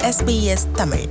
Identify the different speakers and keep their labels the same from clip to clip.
Speaker 1: SBS Tamil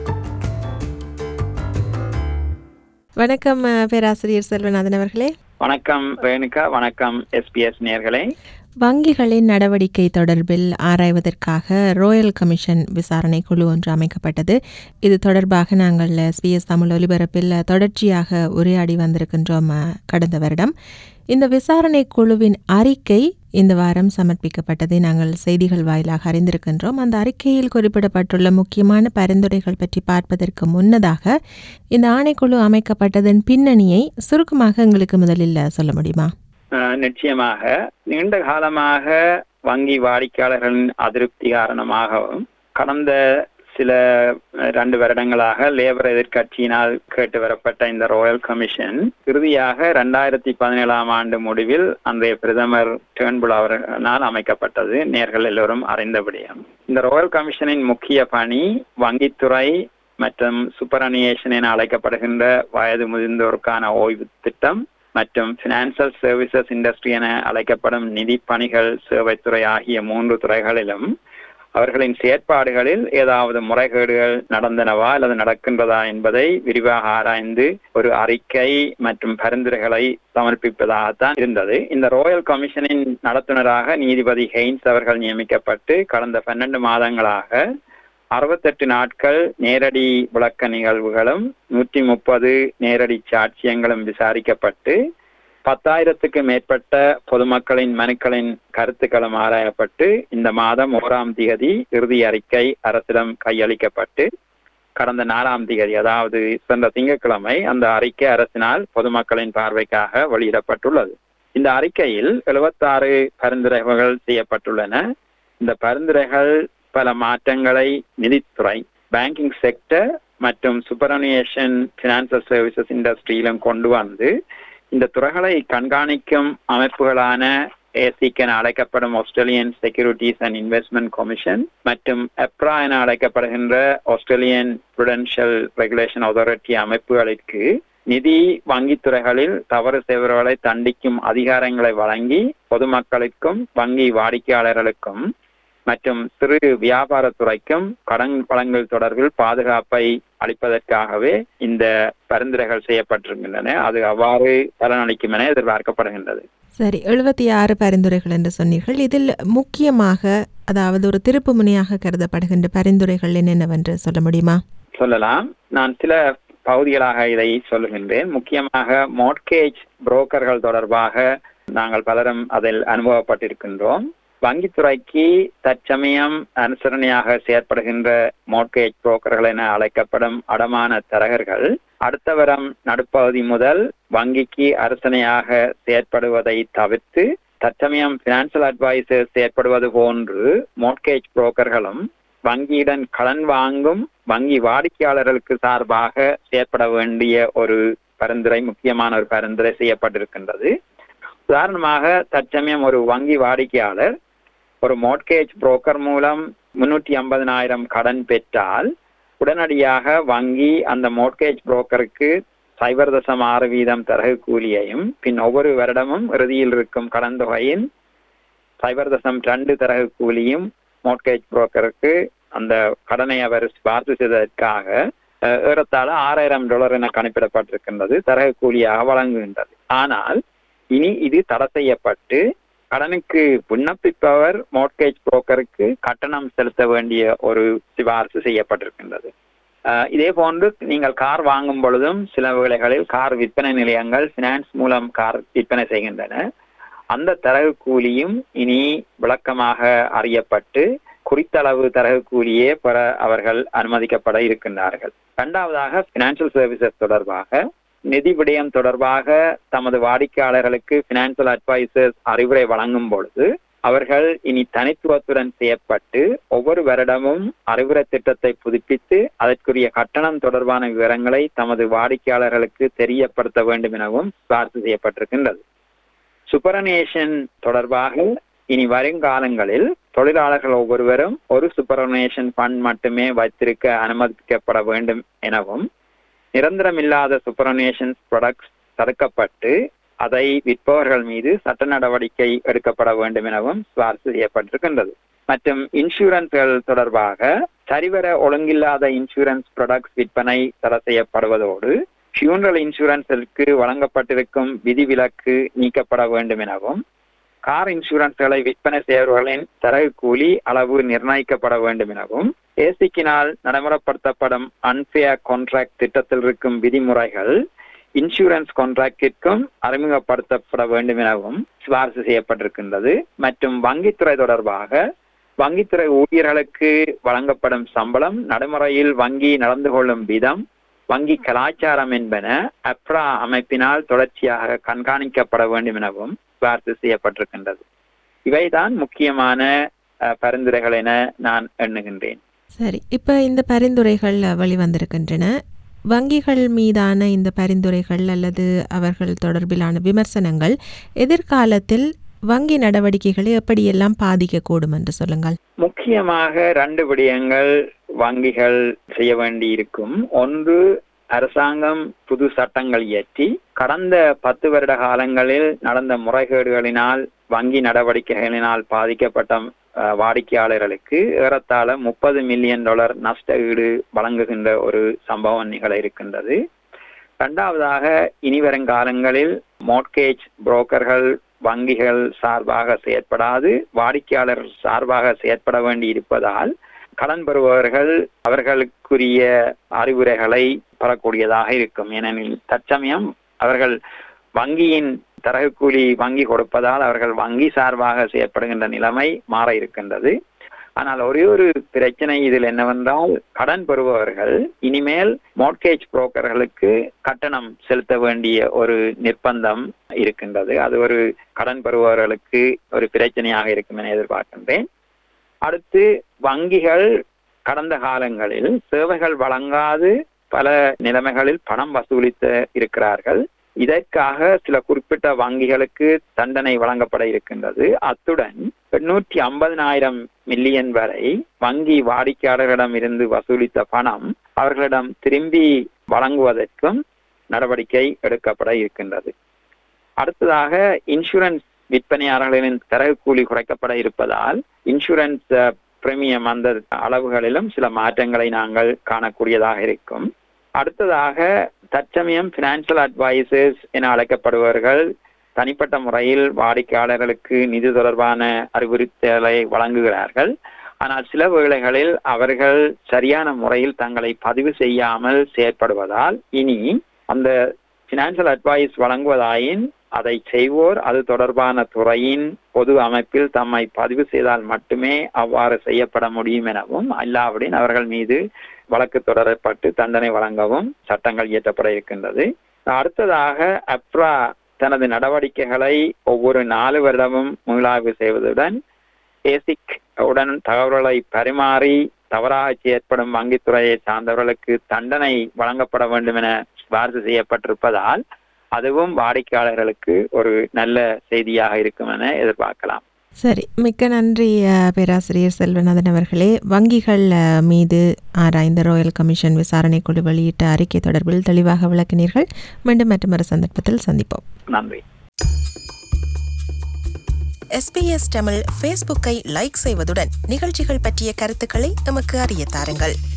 Speaker 2: வணக்கம் அஹ், பேராசிரியர் செல்வநாதன் அவர்களே
Speaker 3: வணக்கம் ரேணுகா வணக்கம் எஸ்பிஎஸ் நேர்களே
Speaker 2: வங்கிகளின் நடவடிக்கை தொடர்பில் ஆராய்வதற்காக ரோயல் கமிஷன் விசாரணை குழு ஒன்று அமைக்கப்பட்டது இது தொடர்பாக நாங்கள் எஸ்பிஎஸ் தமிழ் ஒலிபரப்பில் தொடர்ச்சியாக உரையாடி வந்திருக்கின்றோம் அஹ், கடந்த வருடம் இந்த விசாரணை குழுவின் அறிக்கை இந்த வாரம் சமர்ப்பிக்கப்பட்டதை நாங்கள் செய்திகள் வாயிலாக அறிந்திருக்கின்றோம் அந்த அறிக்கையில் குறிப்பிடப்பட்டுள்ள முக்கியமான பரிந்துரைகள் பற்றி பார்ப்பதற்கு முன்னதாக இந்த ஆணைக்குழு அமைக்கப்பட்டதன் பின்னணியை சுருக்கமாக எங்களுக்கு முதலில் சொல்ல முடியுமா
Speaker 3: அஹ், நிச்சயமாக நீண்ட காலமாக வங்கி வாடிக்கையாளர்களின் அதிருப்தி காரணமாகவும் கடந்த சில அஹ், ரெண்டு வருடங்களாக லேபர் எதிர்க்கட்சியினால் கேட்டு வரப்பட்ட இந்த ராயல் கமிஷன் இறுதியாக ரெண்டாயிரத்தி பதினேழாம் ஆண்டு முடிவில் அன்றைய பிரதமர் டேர்ன்புல் அவர்களால் அமைக்கப்பட்டது நேர்கள் எல்லோரும் அறிந்தபடியும் இந்த ராயல் கமிஷனின் முக்கிய பணி வங்கித்துறை மற்றும் சூப்பரனியேஷன் என அழைக்கப்படுகின்ற வயது முதிர்ந்தோருக்கான ஓய்வு திட்டம் மற்றும் பினான்சியல் சர்வீசஸ் இண்டஸ்ட்ரி என அழைக்கப்படும் நிதி பணிகள் சேவைத்துறை ஆகிய மூன்று துறைகளிலும் அவர்களின் செயற்பாடுகளில் ஏதாவது முறைகேடுகள் நடந்தனவா அல்லது நடக்கின்றதா என்பதை விரிவாக ஆராய்ந்து ஒரு அறிக்கை மற்றும் பரிந்துரைகளை சமர்ப்பிப்பதாகத்தான் இருந்தது இந்த ராயல் கமிஷனின் நடத்துனராக நீதிபதி ஹெய்ன்ஸ் அவர்கள் நியமிக்கப்பட்டு கடந்த பன்னெண்டு மாதங்களாக அறுபத்தெட்டு நாட்கள் நேரடி விளக்க நிகழ்வுகளும் நூற்றி முப்பது நேரடி சாட்சியங்களும் விசாரிக்கப்பட்டு பத்தாயிரத்துக்கு மேற்பட்ட பொதுமக்களின் மனுக்களின் கருத்துக்களும் ஆராயப்பட்டு இந்த மாதம் ஓராம் தேதி இறுதி அறிக்கை அரசிடம் கையளிக்கப்பட்டு கடந்த நாலாம் தேதி அதாவது சென்ற திங்கட்கிழமை அந்த அறிக்கை அரசினால் பொதுமக்களின் பார்வைக்காக வெளியிடப்பட்டுள்ளது இந்த அறிக்கையில் எழுபத்தாறு பரிந்துரைகள் செய்யப்பட்டுள்ளன இந்த பரிந்துரைகள் பல மாற்றங்களை நிதித்துறை பேங்கிங் செக்டர் மற்றும் சூப்பரனியேஷன் பினான்சியல் சர்வீசஸ் இண்டஸ்ட்ரியிலும் கொண்டு வந்து இந்த துறைகளை கண்காணிக்கும் அமைப்புகளான ஏசிக் என அழைக்கப்படும் Australian securities and investment commission மற்றும் எப்ரா என அழைக்கப்படுகின்ற ஆஸ்திரேலியன் புடென்ஷியல் ரெகுலேஷன் அத்தாரிட்டி அமைப்புகளுக்கு நிதி வங்கித்துறைகளில் தவறு செய்பவர்களை தண்டிக்கும் அதிகாரங்களை வழங்கி பொதுமக்களுக்கும் வங்கி வாடிக்கையாளர்களுக்கும் மற்றும் சிறு வியாபாரத்துறைக்கும் கடன் வழங்கல் தொடர்பில் பாதுகாப்பை அளிப்பதற்காகவே இந்த பரிந்துரைகள் செய்யப்பட்டிருக்கின்றன அது அவ்வாறு பலனளிக்கும் என எதிர்பார்க்கப்படுகின்றது
Speaker 2: சரி எழுபத்தி ஆறு பரிந்துரைகள் என்று சொன்னீர்கள் இதில் முக்கியமாக அதாவது ஒரு திருப்பு முனையாக கருதப்படுகின்ற பரிந்துரைகள் என்னென்னவென்று சொல்ல முடியுமா
Speaker 3: சொல்லலாம் நான் சில பகுதிகளாக இதை சொல்லுகின்றேன் முக்கியமாக மோட்கேஜ் புரோக்கர்கள் தொடர்பாக நாங்கள் பலரும் அதில் அனுபவப்பட்டிருக்கின்றோம் வங்கித்துறைக்கு தற்சமயம் அனுசரணையாக செயற்படுகின்ற மோட்கேஜ் புரோக்கர்கள் என அழைக்கப்படும் அடமான தரகர்கள் அடுத்த வரம் நடுப்பகுதி முதல் வங்கிக்கு அரசணையாக செயற்படுவதை தவிர்த்து தற்சமயம் பினான்சியல் அட்வைசர் செயற்படுவது போன்று மோட்கேஜ் புரோக்கர்களும் வங்கியுடன் கடன் வாங்கும் வங்கி வாடிக்கையாளர்களுக்கு சார்பாக செயற்பட வேண்டிய ஒரு பரிந்துரை முக்கியமான ஒரு பரிந்துரை செய்யப்பட்டிருக்கின்றது உதாரணமாக தற்சமயம் ஒரு வங்கி வாடிக்கையாளர் ஒரு மோட்கேஜ் புரோக்கர் மூலம் முன்னூற்றி ஐம்பதனாயிரம் கடன் பெற்றால் உடனடியாக வங்கி அந்த மோட்கேஜ் புரோக்கருக்கு சைபர் தசம் ஆறு வீதம் தரகு கூலியையும் பின் ஒவ்வொரு வருடமும் இறுதியில் இருக்கும் கடன் தொகையின் சைபர் தசம் ரெண்டு தரகு கூலியும் மோட்கேஜ் புரோக்கருக்கு அந்த கடனை அவர் சிபார்த்து செய்ததற்காக அஹ், ஏறத்தாழ ஆறாயிரம் டாலர் என கணிப்பிடப்பட்டிருக்கின்றது தரகு கூலியாக வழங்குகின்றது ஆனால் இனி இது தடை செய்யப்பட்டு கடனுக்கு விண்ணப்பிப்பவர் மோட்கேஜ் புரோக்கருக்கு கட்டணம் செலுத்த வேண்டிய ஒரு சிபார்சு செய்யப்பட்டிருக்கின்றது அஹ், இதே போன்று நீங்கள் கார் வாங்கும் பொழுதும் சில வேளைகளில் கார் விற்பனை நிலையங்கள் பினான்ஸ் மூலம் கார் விற்பனை செய்கின்றன அந்த தரகு கூலியும் இனி விளக்கமாக அறியப்பட்டு குறித்தளவு தரகு கூலியே பெற அவர்கள் அனுமதிக்கப்பட இருக்கின்றார்கள் இரண்டாவதாக பினான்சியல் சர்வீசஸ் தொடர்பாக நிதி விடயம் தொடர்பாக தமது வாடிக்கையாளர்களுக்கு பினான்சியல் அட்வைசர்ஸ் அறிவுரை வழங்கும் பொழுது அவர்கள் இனி தனித்துவத்துடன் செய்யப்பட்டு ஒவ்வொரு வருடமும் அறிவுரை திட்டத்தை புதுப்பித்து அதற்குரிய கட்டணம் தொடர்பான விவரங்களை தமது வாடிக்கையாளர்களுக்கு தெரியப்படுத்த வேண்டும் எனவும் சிபார்சு செய்யப்பட்டிருக்கின்றது சுப்பரனேஷன் தொடர்பாக இனி வருங்காலங்களில் தொழிலாளர்கள் ஒவ்வொருவரும் ஒரு சுப்பரனேஷன் ஃபண்ட் மட்டுமே வைத்திருக்க அனுமதிக்கப்பட வேண்டும் எனவும் நிரந்தரமில்லாத சுப்பரனேஷன் ப்ராடக்ட்ஸ் தடுக்கப்பட்டு அதை விற்பவர்கள் மீது சட்ட நடவடிக்கை எடுக்கப்பட வேண்டும் எனவும் சிபார்சு செய்யப்பட்டிருக்கின்றது மற்றும் இன்சூரன்ஸ்கள் தொடர்பாக சரிவர ஒழுங்கில்லாத இன்சூரன்ஸ் ப்ராடக்ட்ஸ் விற்பனை தடை செய்யப்படுவதோடு ஃபியூனரல் இன்சூரன்ஸிற்கு வழங்கப்பட்டிருக்கும் விதிவிலக்கு நீக்கப்பட வேண்டும் எனவும் கார் இன்சூரன்ஸ்களை விற்பனை செய்பவர்களின் தரகு கூலி அளவு நிர்ணயிக்கப்பட வேண்டும் எனவும் ஏசிக்கினால் நடைமுறைப்படுத்தப்படும் அன்பேர் கான்ட்ராக்ட் திட்டத்தில் இருக்கும் விதிமுறைகள் இன்சூரன்ஸ் கான்ட்ராக்டிற்கும் அறிமுகப்படுத்தப்பட வேண்டும் எனவும் சிபாரிசு செய்யப்பட்டிருக்கின்றது மற்றும் வங்கித்துறை தொடர்பாக வங்கித்துறை ஊழியர்களுக்கு வழங்கப்படும் சம்பளம் நடைமுறையில் வங்கி நடந்து கொள்ளும் விதம் வங்கி கலாச்சாரம் என்பன அப்ரா அமைப்பினால் தொடர்ச்சியாக கண்காணிக்கப்பட வேண்டும் எனவும் சிபாரிசு செய்யப்பட்டிருக்கின்றது இவைதான் முக்கியமான அஹ், பரிந்துரைகள் என நான் எண்ணுகின்றேன்
Speaker 2: சரி இப்போ இந்த பரிந்துரைகள் வெளிவந்திருக்கின்றன வங்கிகள் மீதான இந்த பரிந்துரைகள் அல்லது அவர்கள் தொடர்பிலான விமர்சனங்கள் எதிர்காலத்தில் வங்கி நடவடிக்கைகளை எப்படியெல்லாம் பாதிக்கக்கூடும் என்று சொல்லுங்கள்
Speaker 3: முக்கியமாக ரெண்டு விடயங்கள் வங்கிகள் செய்ய வேண்டி இருக்கும் ஒன்று அரசாங்கம் புது சட்டங்கள் இயற்றி கடந்த பத்து வருட காலங்களில் நடந்த முறைகேடுகளினால் வங்கி நடவடிக்கைகளினால் பாதிக்கப்பட்ட அஹ், வாடிக்கையாளர்களுக்கு ஏறத்தாழ முப்பது மில்லியன் டாலர் நஷ்ட ஈடு வழங்குகின்ற ஒரு சம்பவம் நிகழ இருக்கின்றது இரண்டாவதாக இனி வருங்காலங்களில் மோட்கேஜ் புரோக்கர்கள் வங்கிகள் சார்பாக செயற்படாது வாடிக்கையாளர் சார்பாக செயற்பட வேண்டி இருப்பதால் கடன் பெறுபவர்கள் அவர்களுக்குரிய அறிவுரைகளை பெறக்கூடியதாக இருக்கும் ஏனெனில் தற்சமயம் அவர்கள் வங்கியின் தரகு கூலி வங்கி கொடுப்பதால் அவர்கள் வங்கி சார்பாக செயற்படுகின்ற நிலைமை மாற இருக்கின்றது ஆனால் ஒரே ஒரு பிரச்சனை இதில் என்னவென்றால் கடன் பெறுபவர்கள் இனிமேல் மோட்கேஜ் புரோக்கர்களுக்கு கட்டணம் செலுத்த வேண்டிய ஒரு நிர்பந்தம் இருக்கின்றது அது ஒரு கடன் பெறுபவர்களுக்கு ஒரு பிரச்சனையாக இருக்கும் என எதிர்பார்க்கின்றேன் அடுத்து வங்கிகள் கடந்த காலங்களில் சேவைகள் வழங்காது பல நிலைமைகளில் பணம் வசூலித்து இருக்கிறார்கள் இதற்காக சில குறிப்பிட்ட வங்கிகளுக்கு தண்டனை வழங்கப்பட இருக்கின்றது அத்துடன் எண்ணூற்றி ஐம்பதனாயிரம் மில்லியன் வரை வங்கி வாடிக்கையாளர்களிடம் இருந்து வசூலித்த பணம் அவர்களிடம் திரும்பி வழங்குவதற்கும் நடவடிக்கை எடுக்கப்பட இருக்கின்றது அடுத்ததாக இன்சூரன்ஸ் விற்பனையாளர்களின் தரகு கூலி குறைக்கப்பட இருப்பதால் இன்சூரன்ஸ் பிரீமியம் அந்த அளவுகளிலும் சில மாற்றங்களை நாங்கள் காணக்கூடியதாக இருக்கும் அடுத்ததாக தற்சமயம் பினான்சியல் அட்வைசர்ஸ் என அழைக்கப்படுபவர்கள் தனிப்பட்ட முறையில் வாடிக்கையாளர்களுக்கு நிதி தொடர்பான அறிவுறுத்தலை வழங்குகிறார்கள் ஆனால் சில வேளைகளில் அவர்கள் சரியான முறையில் தங்களை பதிவு செய்யாமல் செயற்படுவதால் இனி அந்த பினான்சியல் அட்வைஸ் வழங்குவதாயின் அதை செய்வோர் அது தொடர்பான துறையின் பொது அமைப்பில் தம்மை பதிவு செய்தால் மட்டுமே அவ்வாறு செய்யப்பட முடியும் எனவும் அல்லாவிடின் அவர்கள் மீது வழக்கு தொடரப்பட்டு தண்டனை வழங்கவும் சட்டங்கள் இயற்றப்பட இருக்கின்றது அடுத்ததாக அப்ரா தனது நடவடிக்கைகளை ஒவ்வொரு நாலு வருடமும் மீளாய்வு செய்வதுடன் பேசிக் உடன் தகவல்களை பரிமாறி தவறாக செயற்படும் வங்கித்துறையை சார்ந்தவர்களுக்கு தண்டனை வழங்கப்பட வேண்டும் என சிபாரிசு செய்யப்பட்டிருப்பதால் அதுவும் வாடிக்கையாளர்களுக்கு ஒரு நல்ல செய்தியாக இருக்கும் என எதிர்பார்க்கலாம்
Speaker 2: சரி மிக்க நன்றி அஹ், பேராசிரியர் செல்வநாதன் அவர்களே வங்கிகள் அஹ், மீது ஆராய்ந்த ராயல் கமிஷன் விசாரணை குழு வெளியிட்ட அறிக்கை தொடர்பில் தெளிவாக விளக்கினீர்கள் மீண்டும் மற்றொரு சந்தர்ப்பத்தில் சந்திப்போம்
Speaker 3: நன்றி
Speaker 1: எஸ்பிஎஸ் தமிழ் ஃபேஸ்புக்கை லைக் செய்வதுடன் நிகழ்ச்சிகள் பற்றிய கருத்துக்களை எமக்கு அறிய தாருங்கள்